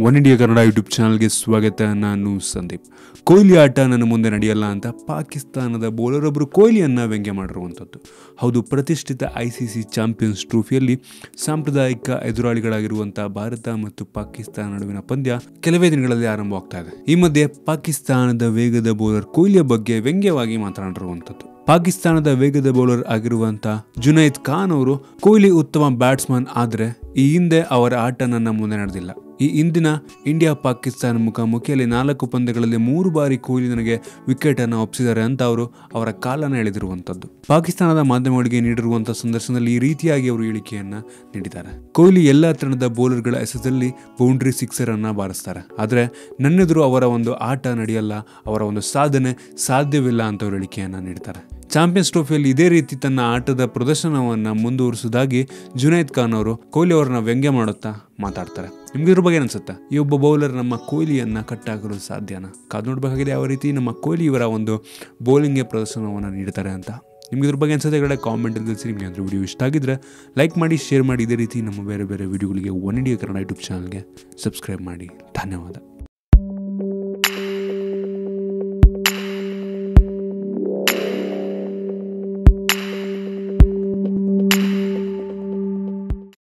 one India Kannada YouTube ಚಾನಲ್ಗೆ ಸ್ವಾಗತ ನಾನು ಸಂದೀಪ್ ಕೊಹ್ಲಿ ಆಟ ನನ್ನ ಮುಂದೆ ನಡೆಯಲ್ಲ ಅಂತ ಪಾಕಿಸ್ತಾನದ ಬೌಲರ್ ಒಬ್ಬರು ಕೊಹ್ಲಿಯನ್ನು ವ್ಯಂಗ್ಯ ಮಾಡಿರುವಂಥದ್ದು ಹೌದು ಪ್ರತಿಷ್ಠಿತ ಐ ಸಿ ಸಿ ಚಾಂಪಿಯನ್ಸ್ ಟ್ರೋಫಿಯಲ್ಲಿ ಸಾಂಪ್ರದಾಯಿಕ ಎದುರಾಳಿಗಳಾಗಿರುವಂಥ ಭಾರತ ಮತ್ತು ಪಾಕಿಸ್ತಾನ ನಡುವಿನ ಪಂದ್ಯ ಕೆಲವೇ ದಿನಗಳಲ್ಲಿ ಆರಂಭವಾಗ್ತಾ ಇದೆ ಈ ಮಧ್ಯೆ ಪಾಕಿಸ್ತಾನದ ವೇಗದ ಬೌಲರ್ ಕೊಹ್ಲಿಯ ಬಗ್ಗೆ ವ್ಯಂಗ್ಯವಾಗಿ ಮಾತನಾಡಿರುವಂಥದ್ದು ಪಾಕಿಸ್ತಾನದ ವೇಗದ ಬೌಲರ್ ಆಗಿರುವಂಥ ಜುನೈದ್ ಖಾನ್ ಅವರು ಕೊಹ್ಲಿ ಉತ್ತಮ ಬ್ಯಾಟ್ಸ್ಮನ್ ಆದರೆ ಈ ಹಿಂದೆ ಅವರ ಆಟ ನನ್ನ ಮುಂದೆ ನಡೆದಿಲ್ಲ ಈ ಇಂದಿನ ಇಂಡಿಯಾ ಪಾಕಿಸ್ತಾನ ಮುಖಾಮುಖಿಯಲ್ಲಿ ನಾಲ್ಕು ಪಂದ್ಯಗಳಲ್ಲಿ ಮೂರು ಬಾರಿ ಕೊಹ್ಲಿ ನನಗೆ ವಿಕೆಟ್ ಅನ್ನು ಒಪ್ಪಿಸಿದ್ದಾರೆ ಅಂತ ಅವರು ಅವರ ಕಾಲನ್ನು ಎಳೆದಿರುವಂಥದ್ದು ಪಾಕಿಸ್ತಾನದ ಮಾಧ್ಯಮಗಳಿಗೆ ನೀಡಿರುವಂಥ ಸಂದರ್ಶನದಲ್ಲಿ ಈ ರೀತಿಯಾಗಿ ಅವರು ಹೇಳಿಕೆಯನ್ನ ನೀಡಿದ್ದಾರೆ ಕೊಹ್ಲಿ ಎಲ್ಲ ತರಹದ ಬೌಲರ್ಗಳ ಎಸೆದಲ್ಲಿ ಬೌಂಡ್ರಿ ಸಿಕ್ಸರ್ ಅನ್ನ ಬಾರಿಸ್ತಾರೆ ಆದರೆ ನನ್ನೆದುರು ಅವರ ಒಂದು ಆಟ ನಡೆಯಲ್ಲ ಅವರ ಒಂದು ಸಾಧನೆ ಸಾಧ್ಯವಿಲ್ಲ ಅಂತ ಅವರು ಹೇಳಿಕೆಯನ್ನ ನೀಡ್ತಾರೆ ಚಾಂಪಿಯನ್ಸ್ ಟ್ರೋಫಿಯಲ್ಲಿ ಇದೇ ರೀತಿ ತನ್ನ ಆಟದ ಪ್ರದರ್ಶನವನ್ನು ಮುಂದುವರಿಸುವುದಾಗಿ ಜುನೈದ್ ಖಾನ್ ಅವರು ಕೊಹ್ಲಿ ಅವರನ್ನ ವ್ಯಂಗ್ಯ ಮಾಡುತ್ತಾ ಮಾತಾಡ್ತಾರೆ ನಿಮ್ಗೆ ಇದ್ರ ಬಗ್ಗೆ ಅನ್ಸುತ್ತಾ ಈ ಒಬ್ಬ ಬೌಲರ್ ನಮ್ಮ ಕೊಹ್ಲಿಯನ್ನ ಕಟ್ಟಾಕಲು ಸಾಧ್ಯನಾ ಕಾದು ನೋಡಬೇಕಾಗಿದೆ ಯಾವ ರೀತಿ ನಮ್ಮ ಕೊಹ್ಲಿ ಇವರ ಒಂದು ಬೌಲಿಂಗ್ಗೆ ಪ್ರದರ್ಶನವನ್ನು ನೀಡ್ತಾರೆ ಅಂತ ನಿಮ್ಗೆ ಇದ್ರ ಬಗ್ಗೆ ಅನ್ಸುತ್ತೆ ಕಾಮೆಂಟಲ್ಲಿ ತಿಳಿಸಿ ನಿಮಗೆ ಅಂದರೆ ವಿಡಿಯೋ ಇಷ್ಟ ಆಗಿದ್ರೆ ಲೈಕ್ ಮಾಡಿ ಶೇರ್ ಮಾಡಿ ಇದೇ ರೀತಿ ನಮ್ಮ ಬೇರೆ ಬೇರೆ ವಿಡಿಯೋಗಳಿಗೆ ಒನ್ ಇಂಡಿಯಾ ಕನ್ನಡ ಯೂಟ್ಯೂಬ್ ಚಾನಲ್ಗೆ ಸಬ್ಸ್ಕ್ರೈಬ್ ಮಾಡಿ ಧನ್ಯವಾದ